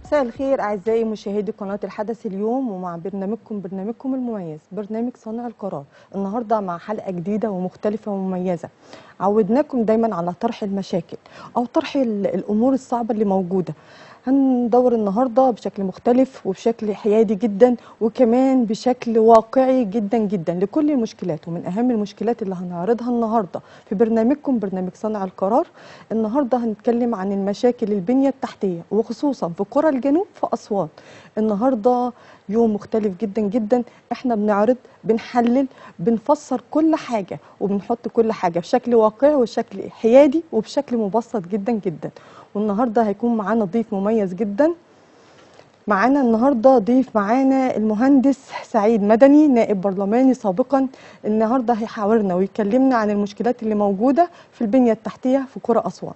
مساء الخير أعزائي مشاهدي قناة الحدث اليوم ومع برنامجكم برنامجكم المميز برنامج صانع القرار النهاردة مع حلقة جديدة ومختلفة ومميزة عودناكم دايما على طرح المشاكل أو طرح ال- الأمور الصعبة اللي موجودة هندور النهارده بشكل مختلف وبشكل حيادي جدا وكمان بشكل واقعي جدا جدا لكل المشكلات ومن اهم المشكلات اللي هنعرضها النهارده في برنامجكم برنامج صانع القرار النهارده هنتكلم عن المشاكل البنيه التحتيه وخصوصا في قرى الجنوب في اسوان النهارده يوم مختلف جدا جدا احنا بنعرض بنحلل بنفسر كل حاجه وبنحط كل حاجه بشكل واقعي وبشكل حيادي وبشكل مبسط جدا جدا والنهارده هيكون معانا ضيف مميز جدا معانا النهارده ضيف معانا المهندس سعيد مدني نائب برلماني سابقا النهارده هيحاورنا ويكلمنا عن المشكلات اللي موجوده في البنيه التحتيه في قرى اسوان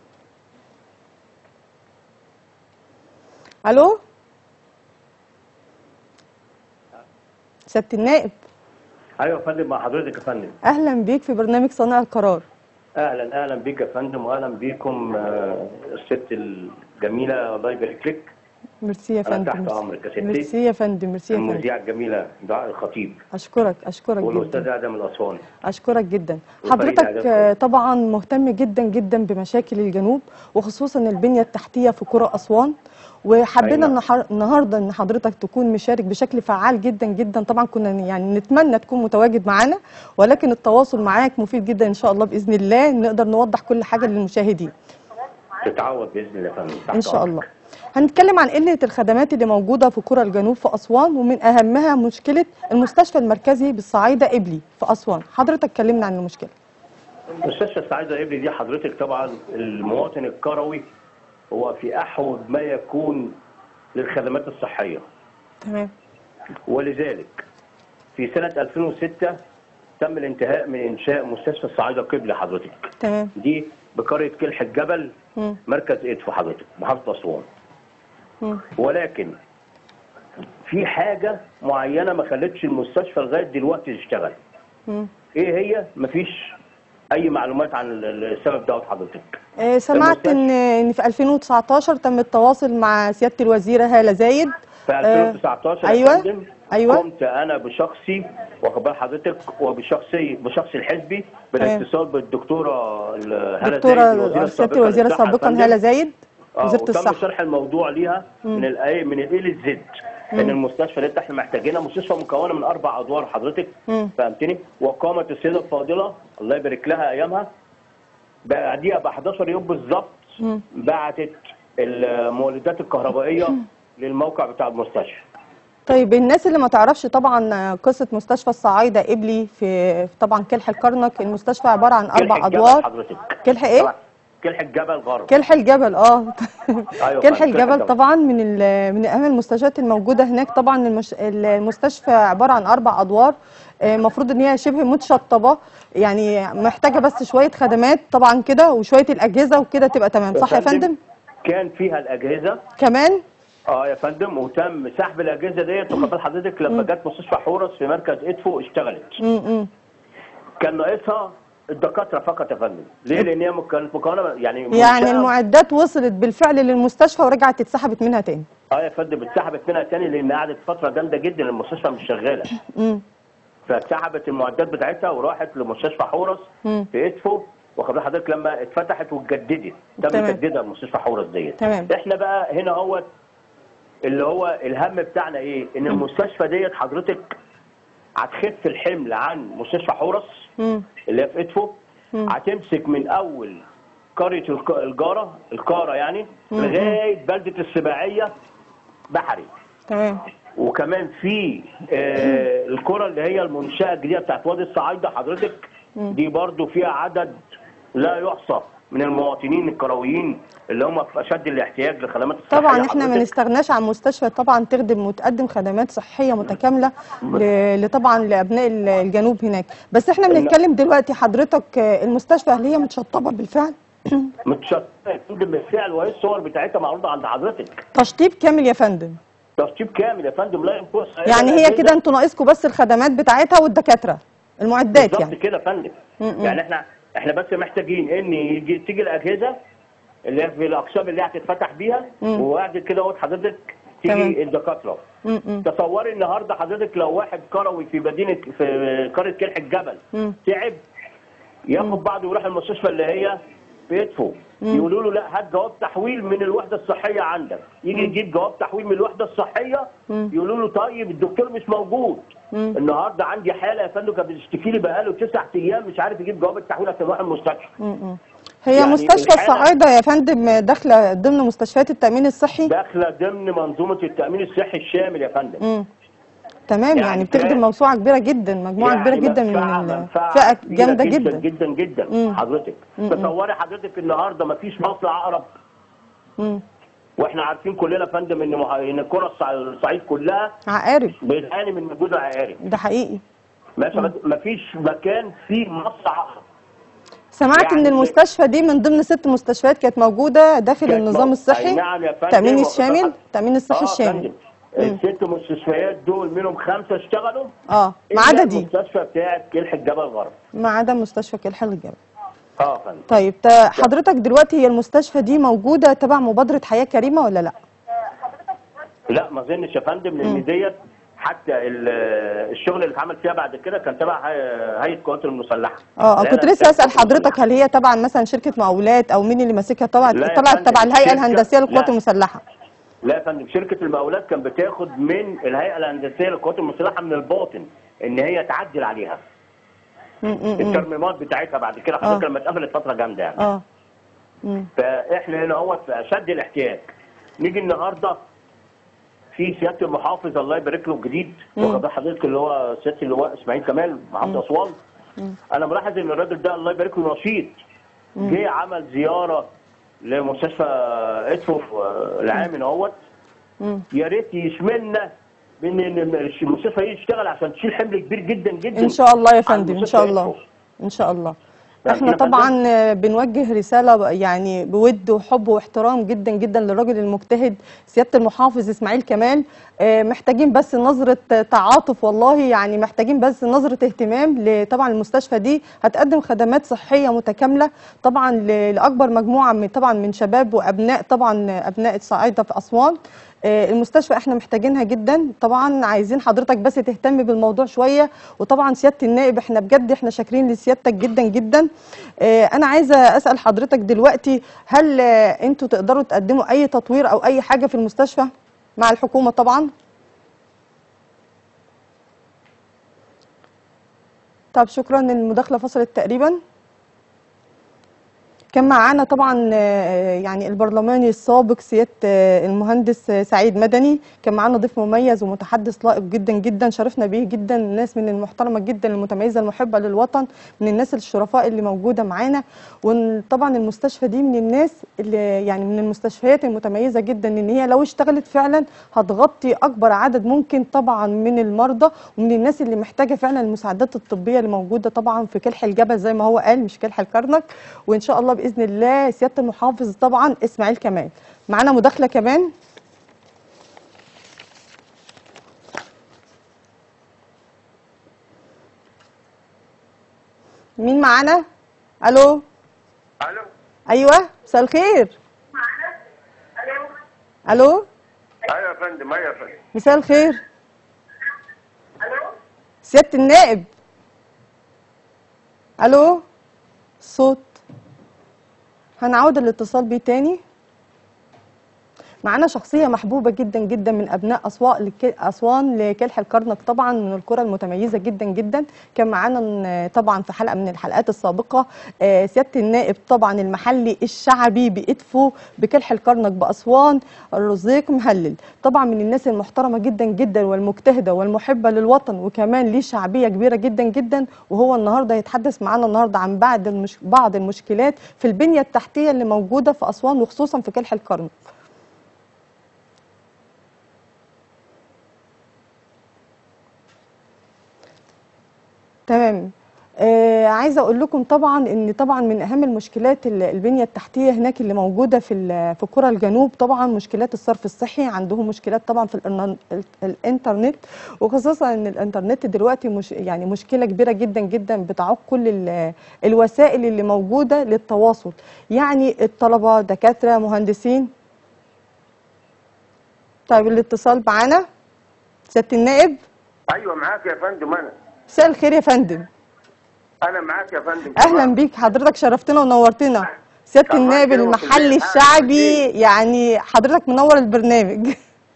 الو سياده النائب ايوه يا فندم مع حضرتك يا فندم اهلا بيك في برنامج صانع القرار اهلا اهلا بيك يا فندم واهلا بيكم آه، الست الجميله الله يبارك لك ميرسي يا أنا فندم تحت ميرسي. أمرك يا ستي. ميرسي يا فندم ميرسي يا فندم المذيعه الجميله دعاء الخطيب اشكرك اشكرك والاستاذ جدا ادم الاسواني اشكرك جدا وفريد حضرتك عجب. آه، طبعا مهتم جدا جدا بمشاكل الجنوب وخصوصا البنيه التحتيه في قرى اسوان وحبينا أيوة. النهار- النهارده ان حضرتك تكون مشارك بشكل فعال جدا جدا طبعا كنا يعني نتمنى تكون متواجد معانا ولكن التواصل معاك مفيد جدا ان شاء الله باذن الله نقدر نوضح كل حاجه للمشاهدين تتعوض باذن الله يا فندم تحت ان شاء أمرك. الله هنتكلم عن قله الخدمات اللي موجوده في قرى الجنوب في اسوان ومن اهمها مشكله المستشفى المركزي بالصعايده ابلي في اسوان حضرتك كلمنا عن المشكله مستشفى السعاده ابني دي حضرتك طبعا المواطن الكروي هو في احوج ما يكون للخدمات الصحيه تمام ولذلك في سنه 2006 تم الانتهاء من انشاء مستشفى الصعايده قبلي حضرتك تمام دي بقريه كلح الجبل مم. مركز ادفو حضرتك محافظه اسوان مم. ولكن في حاجه معينه ما خلتش المستشفى لغايه دلوقتي تشتغل مم. ايه هي مفيش اي معلومات عن ال- السبب دوت حضرتك آه، سمعت ان ان في 2019 تم التواصل مع سياده الوزيره هاله زايد في آه، 2019 يا أيوة، فندم أيوة. قمت انا بشخصي واخد بال حضرتك وبشخصي بشخصي الحزبي بالاتصال بالدكتوره ال- هالة زايد، دكتوره الوزيرة سياده السابقة الوزيره للصحة يا سابقا فندم. هاله زايد اه وزيره وتم الصحه شرح الموضوع ليها من الاي من الاي للزد ان المستشفى اللي احنا محتاجينها مستشفى مكونه من اربع ادوار حضرتك مم. فهمتني وقامت السيده الفاضله الله يبارك لها ايامها بعديها ب 11 يوم بالظبط مم. بعتت المولدات الكهربائيه للموقع بتاع المستشفى طيب الناس اللي ما تعرفش طبعا قصه مستشفى الصعايده ابلي في في طبعا كلح الكرنك المستشفى عباره عن كلح اربع الجبل ادوار حضرتك كلح ايه طبعاً. كلح الجبل غرب كلح الجبل اه أيوة كلح فعلا، كلح الجبل الجبل. طبعا من ال- من اهم المستشفيات الموجوده هناك طبعا المش... المستشفى عباره عن اربع ادوار آه، المفروض ان هي شبه متشطبه يعني محتاجه بس شويه خدمات طبعا كده وشويه الاجهزه وكده تبقى تمام صح يا فندم كان فيها الاجهزه كمان اه يا فندم وتم سحب الاجهزه ديت واخد بال حضرتك لما جت مستشفى حورس في مركز ادفو اشتغلت امم كان ناقصها الدكاتره فقط يا فندم ليه لان هي كانت مكونه يعني يعني منشأة- المعدات وصلت بالفعل للمستشفى ورجعت اتسحبت منها تاني اه يا فندم اتسحبت منها تاني لان قعدت فتره جامده جدا المستشفى مش شغاله امم فاتسحبت المعدات بتاعتها وراحت لمستشفى حورس مم. في ادفو واخد بال حضرتك لما اتفتحت واتجددت تم تمام. تجديدها المستشفى حورس ديت تمام. احنا بقى هنا هو اللي هو الهم بتاعنا ايه ان المستشفى ديت حضرتك هتخف الحمل عن مستشفى حورس امم اللي هي في ادفو هتمسك من اول قريه الك- الجاره القاره يعني لغايه بلده السباعيه بحري تمام وكمان في آه القرى اللي هي المنشاه الجديده بتاعت وادي الصعايده حضرتك دي برضو فيها عدد لا يحصى من المواطنين الكرويين اللي هم في اشد الاحتياج لخدمات الصحيه طبعا احنا ما حضرتك. نستغناش عن مستشفى طبعا تخدم وتقدم خدمات صحيه متكامله ل- لطبعا لابناء ال- الجنوب هناك بس احنا بنتكلم دلوقتي حضرتك آه، المستشفى هل هي متشطبه بالفعل متشطبه يا فندم بالفعل وهي الصور بتاعتها معروضه عند حضرتك تشطيب كامل يا فندم ترتيب كامل يا فندم لا ينقص يعني هي كده انتوا ناقصكم بس الخدمات بتاعتها والدكاتره المعدات بالظبط يعني كده يا فندم م-م. يعني احنا احنا بس محتاجين ان يجي تيجي الاجهزه اللي هي في الاقسام اللي هتتفتح بيها مم. وبعد كده اهوت حضرتك تمام. تيجي الدكاتره م- م- تصوري النهارده حضرتك لو واحد كروي في مدينه في قريه كلح الجبل مم. تعب ياخد بعضه ويروح المستشفى اللي هي في ادفو يقولوا له لا هات جواب تحويل من الوحده الصحيه عندك يجي يجيب جواب تحويل من الوحده الصحيه مم. يقولوا له طيب الدكتور مش موجود مم. النهارده عندي حاله يا فندم كان بيشتكي لي بقاله تسع ايام مش عارف يجيب جواب التحويل عشان يروح المستشفى م- م. هي يعني مستشفى الحالة- الصعايدة يا فندم داخلة ضمن مستشفيات التأمين الصحي داخله ضمن منظومه التامين الصحي الشامل يا فندم مم. تمام يعني, يعني بتخدم كمان- موسوعة كبيرة جدا مجموعة يعني كبيرة جدا من منفعة- ال- منفعة فئة كبيرة جامدة جدا جدا جدا جدا مم. حضرتك مم. تصوري حضرتك النهارده ما فيش مصر عقرب مم. واحنا عارفين كلنا يا فندم ان مح- ان الكره الصع- الصعيد كلها عقارب بتعاني من وجود عقارب ده حقيقي مثلا ما فيش مكان فيه مصر عقرب سمعت ان يعني- المستشفى دي من ضمن ست مستشفيات كانت موجودة داخل كانت النظام مو- الصحي أي نعم يا فندم التأمين وخد الشامل بالك. التأمين الصحي آه يا الشامل فندم. الست مستشفيات دول منهم خمسه اشتغلوا اه ما إلا عدا دي المستشفى بتاعت كلح الجبل الغرب ما عدا مستشفى كلح الجبل اه يا فندم طيب تا- حضرتك دلوقتي هي المستشفى دي موجودة تبع مبادرة حياة كريمة ولا لا؟ لا ما اظنش يا فندم لان ديت حتى ال- الشغل اللي اتعمل فيها بعد كده كان تبع هي- هيئه القوات المسلحه اه لا، كنت لا، لسه بتاعت اسال القوات حضرتك المسلحة. هل هي تبع مثلا شركه مقاولات او مين اللي ماسكها طبعا لا يا طبعا فندم، تبع الهيئه شركة- الهندسيه للقوات لا. المسلحه لا يا فندم شركه المقاولات كان بتاخد من الهيئه الهندسيه للقوات المسلحه من الباطن ان هي تعدل عليها م- م- م. الترميمات بتاعتها بعد كده حضرتك آه. لما اتقفلت فتره جامده يعني اه م. فاحنا هنا هو في اشد الاحتياج نيجي النهارده في سياده المحافظ الله يبارك له الجديد واخد بال حضرتك اللي هو سياده اللواء اسماعيل كمال محافظ اسوان انا ملاحظ ان الراجل ده الله يبارك له نشيط جه عمل زياره لمستشفى ادفو آه، العام اهوت مم. يا ريت يشملنا بان إن المستشفى دي تشتغل عشان تشيل حمل كبير جدا جدا ان شاء الله يا عن فندم ان مستشفى شاء الله إدفو. ان شاء الله يعني احنا كده فندم؟ طبعا آه، بنوجه رساله ب- يعني بود وحب واحترام جدا جدا للراجل المجتهد سياده المحافظ اسماعيل كمال آه، محتاجين بس نظره تعاطف والله يعني محتاجين بس نظره اهتمام ل- طبعا المستشفى دي هتقدم خدمات صحيه متكامله طبعا ل- لاكبر مجموعه من طبعا من شباب وابناء طبعا ابناء الصعايده في اسوان آه، المستشفى احنا محتاجينها جدا طبعا عايزين حضرتك بس تهتم بالموضوع شويه وطبعا سياده النائب احنا بجد احنا شاكرين لسيادتك جدا جدا آه، انا عايزه اسال حضرتك دلوقتي هل آه، انتوا تقدروا تقدموا اي تطوير او اي حاجه في المستشفى مع الحكومه طبعا طب شكرا المداخله فصلت تقريبا كان معانا طبعا آه، يعني البرلماني السابق سياده آه، المهندس آه، سعيد مدني كان معانا ضيف مميز ومتحدث لائق جدا جدا شرفنا بيه جدا ناس من المحترمه جدا المتميزه المحبه للوطن من الناس الشرفاء اللي موجوده معانا وطبعا المستشفى دي من الناس اللي يعني من المستشفيات المتميزه جدا ان هي لو اشتغلت فعلا هتغطي اكبر عدد ممكن طبعا من المرضى ومن الناس اللي محتاجه فعلا المساعدات الطبيه اللي موجوده طبعا في كلح الجبل زي ما هو قال مش كلح الكرنك وان شاء الله باذن الله سياده المحافظ طبعا اسماعيل كمال معانا مداخله كمان مين معانا الو الو ايوه مساء الخير الو ايوه يا فندم ايوه يا فندم مساء الخير سياده النائب الو صوت هنعود الاتصال بيه تاني معانا شخصية محبوبة جدا جدا من أبناء أسوان لك- أسوان لكلح الكرنك طبعا من القرى المتميزة جدا جدا كان معانا ن- طبعا في حلقة من الحلقات السابقة آه، سيادة النائب طبعا المحلي الشعبي بإدفو بكلح الكرنك بأسوان الرزيق مهلل طبعا من الناس المحترمة جدا جدا والمجتهدة والمحبة للوطن وكمان ليه شعبية كبيرة جدا جدا وهو النهاردة يتحدث معانا النهاردة عن بعض المش... بعض المشكلات في البنية التحتية اللي موجودة في أسوان وخصوصا في كلح الكرنك تمام آه عايزه اقول لكم طبعا ان طبعا من اهم المشكلات ال- البنيه التحتيه هناك اللي موجوده في ال- في قرى الجنوب طبعا مشكلات الصرف الصحي عندهم مشكلات طبعا في الإرنا- ال- الانترنت وخصوصا ان الانترنت دلوقتي مش يعني مشكله كبيره جدا جدا بتعوق كل ال- الوسائل اللي موجوده للتواصل يعني الطلبه دكاتره مهندسين طيب الاتصال معانا سياده النائب ايوه معاك يا فندم انا مساء الخير يا فندم انا معاك يا فندم اهلا بيك حضرتك شرفتنا ونورتنا سياده الله النائب يكرمك. المحلي ازيك؟ الشعبي عامل يعني حضرتك منور البرنامج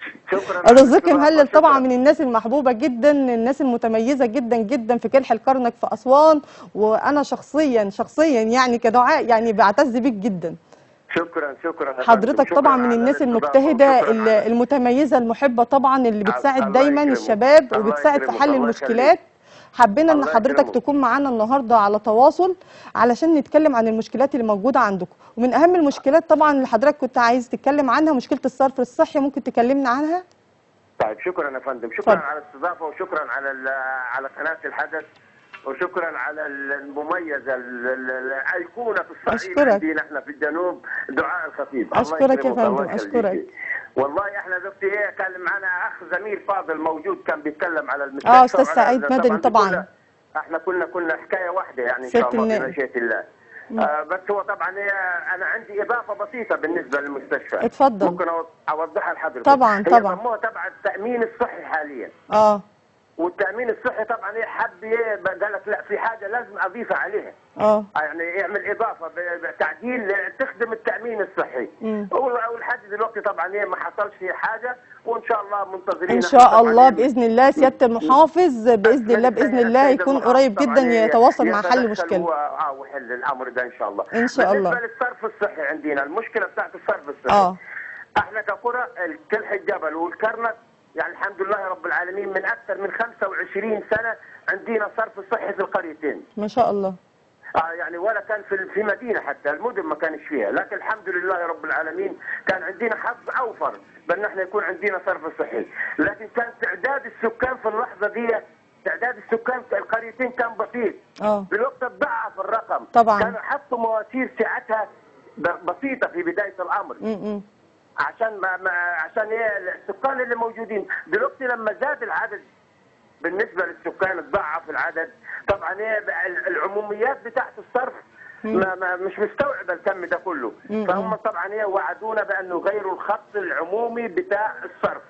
شكرا رزقي شكراً. مهلل شكراً. طبعا من الناس المحبوبه جدا الناس المتميزه جدا جدا في كلح الكرنك في اسوان وانا شخصيا شخصيا يعني كدعاء يعني بعتز بيك جدا شكرا شكرا يا فندم. حضرتك شكراً طبعا من على الناس الاستضافة المجتهده وشكراً ال- على- المتميزه المحبه طبعا اللي بتساعد الله دايما يكرمك. الشباب الله وبتساعد في يكرمك. حل الله المشكلات يخليك. حبينا ان الله حضرتك يكرمك. تكون معانا النهارده على تواصل علشان نتكلم عن المشكلات اللي موجوده عندكم ومن اهم المشكلات طبعا اللي حضرتك كنت عايز تتكلم عنها مشكله الصرف الصحي ممكن تكلمنا عنها طيب شكرا يا فندم شكرا اتفضل. على الاستضافه وشكرا على ال- على قناه الحدث وشكرا على ال- المميزه ال- ال- الايقونه في الصعيد أشكرك. عندنا احنا في الجنوب دعاء الخطيب الله أشكرك يا يكرمك، فندم، الله يخليك. أشكرك. والله احنا دكتور ايه كان معنا اخ زميل فاضل موجود كان بيتكلم على المستشفى اه استاذ وعلى- سعيد مدني دي طبعا كلها- احنا كنا كنا حكايه واحده يعني ان سيادة شاء الله النائب. بمشيئه الله آه بس هو طبعا هي انا عندي اضافه بسيطه بالنسبه للمستشفى اتفضل. ممكن أو- اوضحها لحضرتك طبعاً، هي طبعاً. سموها تبع التامين الصحي حاليا اه والتامين الصحي طبعا ايه حب ايه قال لك لا في حاجه لازم اضيفها عليها اه يعني يعمل اضافه ب- بتعديل تخدم التامين الصحي مم. أول- ولحد دلوقتي طبعا ايه ما حصلش حاجه وان شاء الله منتظرين ان شاء طبعاً الله إيه باذن الله سياده المحافظ باذن الله باذن الله يكون قريب جدا يتواصل مع حل المشكله هو اه وحل الامر ده ان شاء الله إن شاء الله. بالنسبه للصرف الصحي عندنا المشكله بتاعت الصرف الصحي اه احنا كقرى الكلح الجبل والكرنك يعني الحمد لله رب العالمين من اكثر من 25 سنه عندنا صرف صحي في القريتين ما شاء الله آه يعني ولا كان في في مدينه حتى المدن ما كانش فيها لكن الحمد لله رب العالمين كان عندنا حظ اوفر بان احنا يكون عندنا صرف صحي لكن كان تعداد السكان في اللحظه دي تعداد السكان في القريتين كان بسيط اه بالوقت ضعف الرقم طبعاً. كانوا حطوا مواسير سعتها ب- بسيطه في بدايه الامر امم عشان ما, ما عشان ايه السكان اللي موجودين دلوقتي لما زاد العدد بالنسبه للسكان اتضاعف العدد طبعا ايه بقى ال- العموميات بتاعت الصرف ما ما مش مستوعبه الكم ده كله مم. فهم طبعا ايه وعدونا بانه يغيروا الخط العمومي بتاع الصرف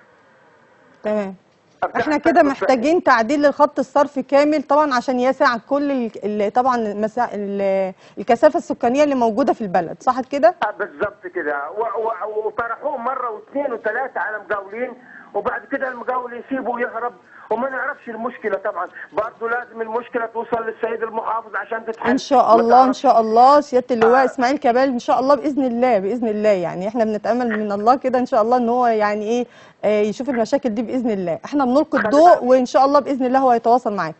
تمام بتاع احنا الصرف كده الصحي. محتاجين تعديل للخط الصرفي كامل طبعا عشان يسع كل ال- ال- طبعا المسا... ال- الكثافه السكانيه اللي موجوده في البلد صح كده آه بالظبط كده و- و- وطرحوه مره واثنين وثلاثه على مقاولين وبعد كده المقاول يسيبه ويهرب وما نعرفش المشكله طبعا برضه لازم المشكله توصل للسيد المحافظ عشان تتحل ان شاء ما الله ان تعرفش. شاء الله سياده اللواء آه. اسماعيل كمال ان شاء الله باذن الله باذن الله يعني احنا بنتامل من الله كده ان شاء الله ان هو يعني ايه آه، يشوف المشاكل دي باذن الله احنا بنلقي خلي الضوء بالك. وان شاء الله باذن الله هو يتواصل معاكم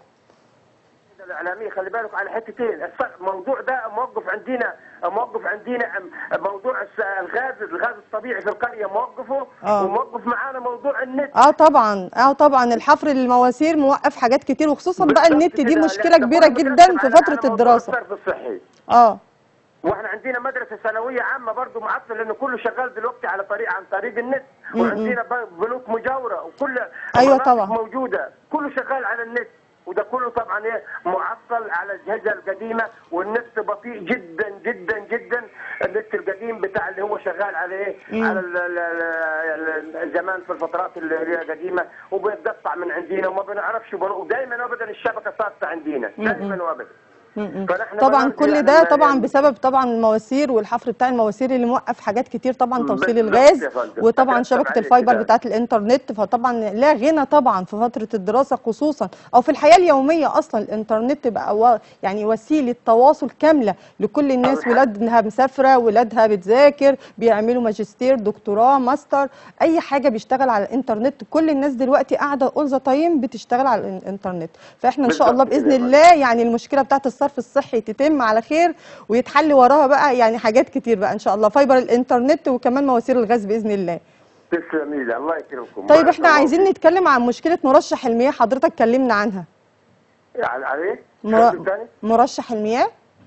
الاعلاميه خلي بالك على حتتين الص- الموضوع ده موقف عندنا موقف عندنا أم- موضوع الس- الغاز الغاز الطبيعي في القريه موقفه آه. وموقف معانا موضوع النت اه طبعا اه طبعا الحفر للمواسير موقف حاجات كتير وخصوصا بقى بالظبط النت دي كده، مشكله لأن كبيره كله جدا مترتب في على- فتره على موضوع الدراسه الصرف الصحي اه واحنا عندنا مدرسه ثانويه عامه برضه معطل لانه كله شغال دلوقتي على طريق عن طريق النت م-م. وعندنا ب- بنوك مجاوره وكل أيوة مناطق طبعا. موجوده كله شغال على النت وده كله طبعا ايه معطل على الاجهزه القديمه والنت بطيء جدا جدا جدا النت القديم بتاع اللي هو شغال على ايه؟ مم. على ال- ال- ال- ال- زمان في الفترات اللي هي قديمه وبيتقطع من عندنا وما بنعرفش ودائما وابدا الشبكه ساقطه عندنا م-م. دائما وابدا م-م. فنحن طبعا بنرجع كل على ده ال- طبعا ال- بسبب طبعا المواسير والحفر بتاع المواسير اللي موقف حاجات كتير طبعا توصيل بالظبط الغاز يا فندم. وطبعا ترتب شبكه عليه الفايبر كده. بتاعه الانترنت فطبعا لا غنى طبعا في فتره الدراسه خصوصا او في الحياه اليوميه اصلا الانترنت بقى و- يعني وسيله تواصل كامله لكل الناس الحاجة. ولادها مسافره ولادها بتذاكر بيعملوا ماجستير دكتوراه ماستر اي حاجه بيشتغل على الانترنت كل الناس دلوقتي قاعده اول ذا تايم بتشتغل على الانترنت فاحنا ان شاء الله بالظبط كده باذن يا الله يعني المشكله بتاعت الصرف الصحي تتم على خير ويتحل وراها بقى يعني حاجات كتير بقى ان شاء الله فايبر الانترنت وكمان مواسير الغاز باذن الله تسلمي لي الله يكرمكم طيب بارك احنا الله عايزين فيك. نتكلم عن مشكله مرشح المياه حضرتك كلمنا عنها على عليه مر... السؤال الثاني مرشح المياه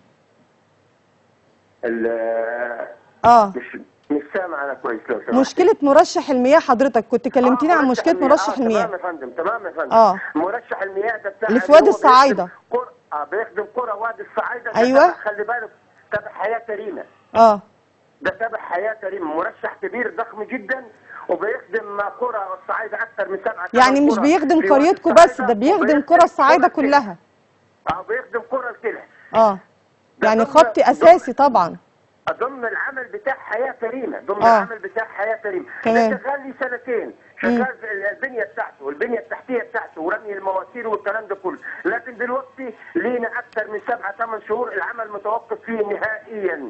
ال- اه مش مش سامع انا كويس لو سمحت. مشكله مرشح المياه حضرتك كنت كلمتني آه، عن مرشح مشكله المياه. مرشح آه المياه تمام يا فندم تمام يا فندم آه. مرشح المياه ده بتاع اللي في وادي هو بيخدم الصعايدة. قر... آه بيخدم قرى وادي الصعايده ده أيوة. تبع- خلي بالك تبع حياه كريمه اه ده تبع حياه كريمه مرشح كبير ضخم جدا وبيخدم قرى الصعايده اكثر من سبعه يعني ثمان مش قرى بيخدم في وادي قريتكم بس الصعايدة ده بيخدم وبيخدم قرى الصعايده الكلح. كلها اه بيخدم قرى الكلح اه ده يعني ضمن- خط اساسي طبعا ضمن العمل بتاع حياه كريمه ضمن آه. العمل بتاع حياه كريمه تمام. ده شغال لي سنتين شغال في البنيه بتاعته والبنيه التحتيه بتاعته ورمي المواسير والكلام ده كله لكن دلوقتي لينا اكثر من سبعة ثمان شهور العمل متوقف فيه نهائيا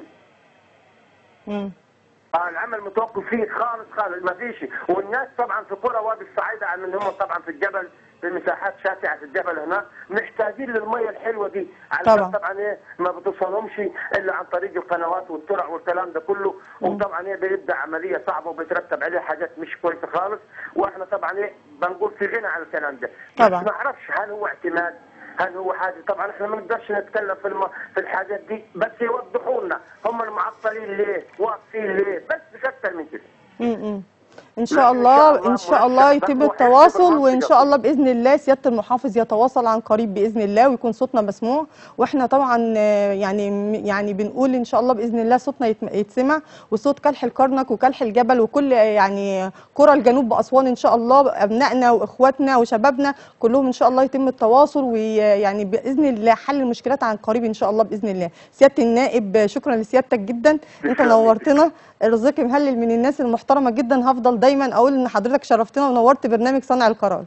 مم. اه العمل متوقف فيه خالص خالص ما فيش والناس طبعا في قرى وادي الصعايده عن ان هم طبعا في الجبل في مساحات شاسعه في الجبل هناك محتاجين للميه الحلوه دي علشان طبعا. طبعا ايه ما بتوصلهمش الا عن طريق القنوات والترع والكلام ده كله وطبعا ايه بيبدا عمليه صعبه وبيترتب عليها حاجات مش كويسه خالص واحنا طبعا ايه بنقول في غنى عن الكلام ده طبعا. بس ما اعرفش هل هو اعتماد هل هو حاجه طبعا احنا ما نقدرش نتكلم في الم... في الحاجات دي بس يوضحوا لنا هم المعطلين ليه واقفين ليه بس مش اكتر من كده مم. ان لا، شاء إن الله شاء الله ان شاء الله مرشح يتم ضخم وحزب التواصل المنطقة. وان شاء الله باذن الله سياده المحافظ يتواصل عن قريب باذن الله ويكون صوتنا مسموع واحنا طبعا آه، يعني يعني بنقول ان شاء الله باذن الله صوتنا يتم- يتسمع وصوت كلح الكرنك وكلح الجبل وكل آه، يعني قرى الجنوب باسوان ان شاء الله ابنائنا واخواتنا وشبابنا كلهم ان شاء الله يتم التواصل ويعني باذن الله حل المشكلات عن قريب ان شاء الله باذن الله سياده النائب آه، شكرا لسيادتك جدا انت تسلم. نورتنا رزقك مهلل من الناس المحترمه جدا هفضل دايما اقول ان حضرتك شرفتنا ونورت برنامج صنع القرار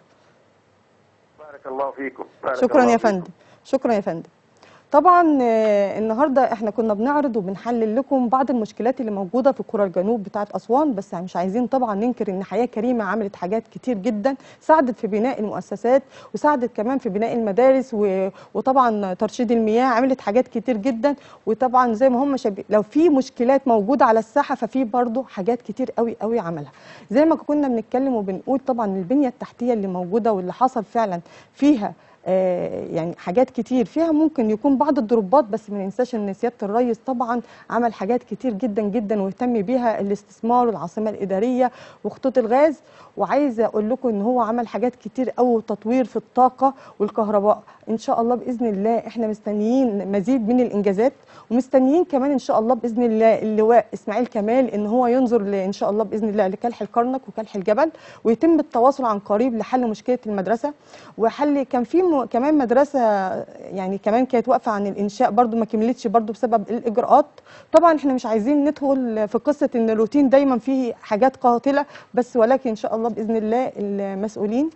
بارك الله فيكم بارك شكرا الله يا فيكم. فندم شكرا يا فندم طبعا آه، النهارده احنا كنا بنعرض وبنحلل لكم بعض المشكلات اللي موجوده في قرى الجنوب بتاعه اسوان بس مش عايزين طبعا ننكر ان حياه كريمه عملت حاجات كتير جدا ساعدت في بناء المؤسسات وساعدت كمان في بناء المدارس و- وطبعا ترشيد المياه عملت حاجات كتير جدا وطبعا زي ما هم شاب... لو في مشكلات موجوده على الساحه ففي برضه حاجات كتير قوي قوي عملها زي ما كنا بنتكلم وبنقول طبعا البنيه التحتيه اللي موجوده واللي حصل فعلا فيها آه، يعني حاجات كتير فيها ممكن يكون بعض الضربات بس ما ننساش ان سياده الرئيس طبعا عمل حاجات كتير جدا جدا واهتم بيها الاستثمار والعاصمه الاداريه وخطوط الغاز وعايزه اقول لكم ان هو عمل حاجات كتير قوي وتطوير في الطاقه والكهرباء ان شاء الله باذن الله احنا مستنيين مزيد من الانجازات ومستنيين كمان ان شاء الله باذن الله اللواء اسماعيل كمال ان هو ينظر ل- ان شاء الله باذن الله لكلح الكرنك وكلح الجبل ويتم التواصل عن قريب لحل مشكله المدرسه وحل كان في م- كمان مدرسه يعني كمان كانت واقفه عن الانشاء برضو ما كملتش برضو بسبب الاجراءات طبعا احنا مش عايزين ندخل في قصه ان الروتين دايما فيه حاجات قاتله بس ولكن ان شاء الله باذن الله المسؤولين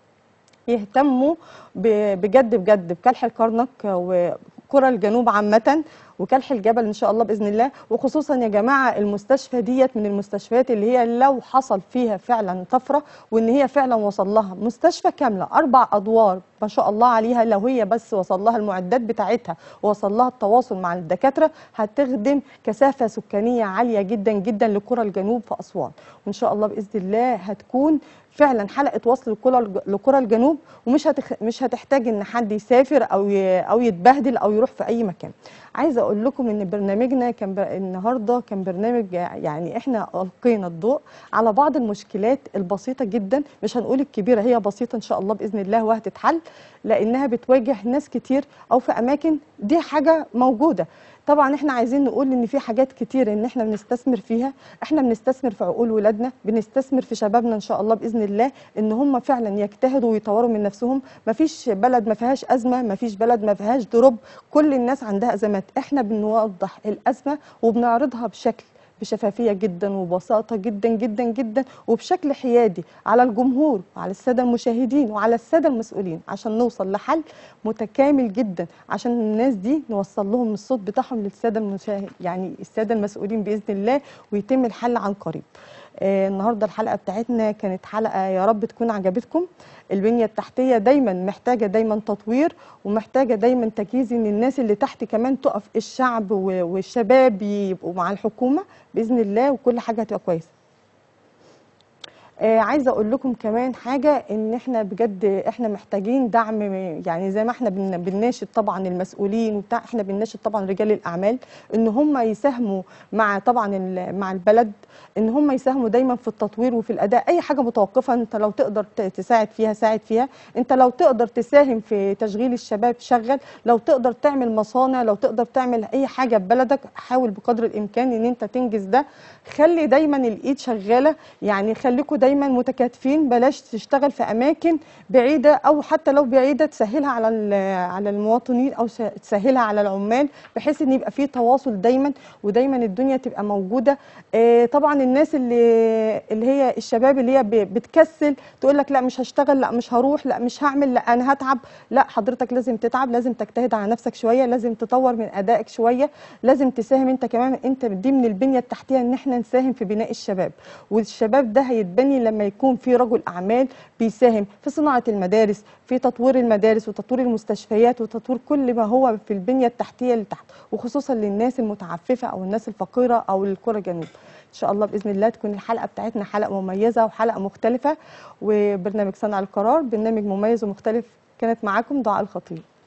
يهتموا ب- بجد بجد بكلح الكرنك وقرى الجنوب عامة وكلح الجبل ان شاء الله باذن الله وخصوصا يا جماعه المستشفى ديت من المستشفيات اللي هي لو حصل فيها فعلا طفره وان هي فعلا وصل لها مستشفى كامله اربع ادوار ما شاء الله عليها لو هي بس وصل لها المعدات بتاعتها ووصل لها التواصل مع الدكاتره هتخدم كثافه سكانيه عاليه جدا جدا لقرى الجنوب في اسوان وان شاء الله باذن الله هتكون فعلا حلقه وصل لقرى لقرى الجنوب ومش هتخ... مش هتحتاج ان حد يسافر او ي... او يتبهدل او يروح في اي مكان عايزه اقول لكم ان برنامجنا كان ب... النهارده كان برنامج يعني احنا القينا الضوء على بعض المشكلات البسيطه جدا مش هنقول الكبيره هي بسيطه ان شاء الله باذن الله وهتتحل لانها بتواجه ناس كتير او في اماكن دي حاجه موجوده طبعا احنا عايزين نقول ان في حاجات كتير ان احنا بنستثمر فيها احنا بنستثمر في عقول ولادنا بنستثمر في شبابنا ان شاء الله باذن الله ان هم فعلا يجتهدوا ويطوروا من نفسهم مفيش بلد ما فيهاش ازمه مفيش بلد ما فيهاش دروب كل الناس عندها ازمات احنا بنوضح الازمه وبنعرضها بشكل بشفافيه جدا وبساطه جدا جدا جدا وبشكل حيادي على الجمهور وعلى الساده المشاهدين وعلى الساده المسؤولين عشان نوصل لحل متكامل جدا عشان الناس دي نوصل لهم الصوت بتاعهم للساده المشاهد يعني الساده المسؤولين باذن الله ويتم الحل عن قريب. آه النهارده الحلقه بتاعتنا كانت حلقه يا رب تكون عجبتكم البنيه التحتيه دايما محتاجه دايما تطوير ومحتاجه دايما تجهيز ان الناس اللي تحت كمان تقف الشعب و- والشباب يبقوا مع الحكومه باذن الله وكل حاجه هتبقى كويسه آه عايزه اقول لكم كمان حاجه ان احنا بجد احنا محتاجين دعم يعني زي ما احنا بن- بنناشد طبعا المسؤولين وبتاع احنا بنناشد طبعا رجال الاعمال ان هم يساهموا مع طبعا ال- مع البلد ان هم يساهموا دايما في التطوير وفي الاداء اي حاجه متوقفه انت لو تقدر ت- تساعد فيها ساعد فيها انت لو تقدر تساهم في تشغيل الشباب شغل لو تقدر تعمل مصانع لو تقدر تعمل اي حاجه في بلدك حاول بقدر الامكان ان انت تنجز ده خلي دايما الايد شغاله يعني خليكم دايما متكاتفين بلاش تشتغل في اماكن بعيده او حتى لو بعيده تسهلها على ال- على المواطنين او س- تسهلها على العمال بحيث ان يبقى في تواصل دايما ودايما الدنيا تبقى موجوده آه، طبعا الناس اللي اللي هي الشباب اللي هي ب- بتكسل تقول لك لا مش هشتغل لا مش هروح لا مش هعمل لا انا هتعب لا حضرتك لازم تتعب لازم تجتهد على نفسك شويه لازم تطور من ادائك شويه لازم تساهم انت كمان انت دي من البنيه التحتيه ان احنا نساهم في بناء الشباب والشباب ده هيتبني لما يكون في رجل اعمال بيساهم في صناعه المدارس في تطوير المدارس وتطوير المستشفيات وتطوير كل ما هو في البنيه التحتيه اللي تحت وخصوصا للناس المتعففه او الناس الفقيره او القرى الجنوب ان شاء الله باذن الله تكون الحلقه بتاعتنا حلقه مميزه وحلقه مختلفه وبرنامج صنع القرار برنامج مميز ومختلف كانت معاكم دعاء الخطيب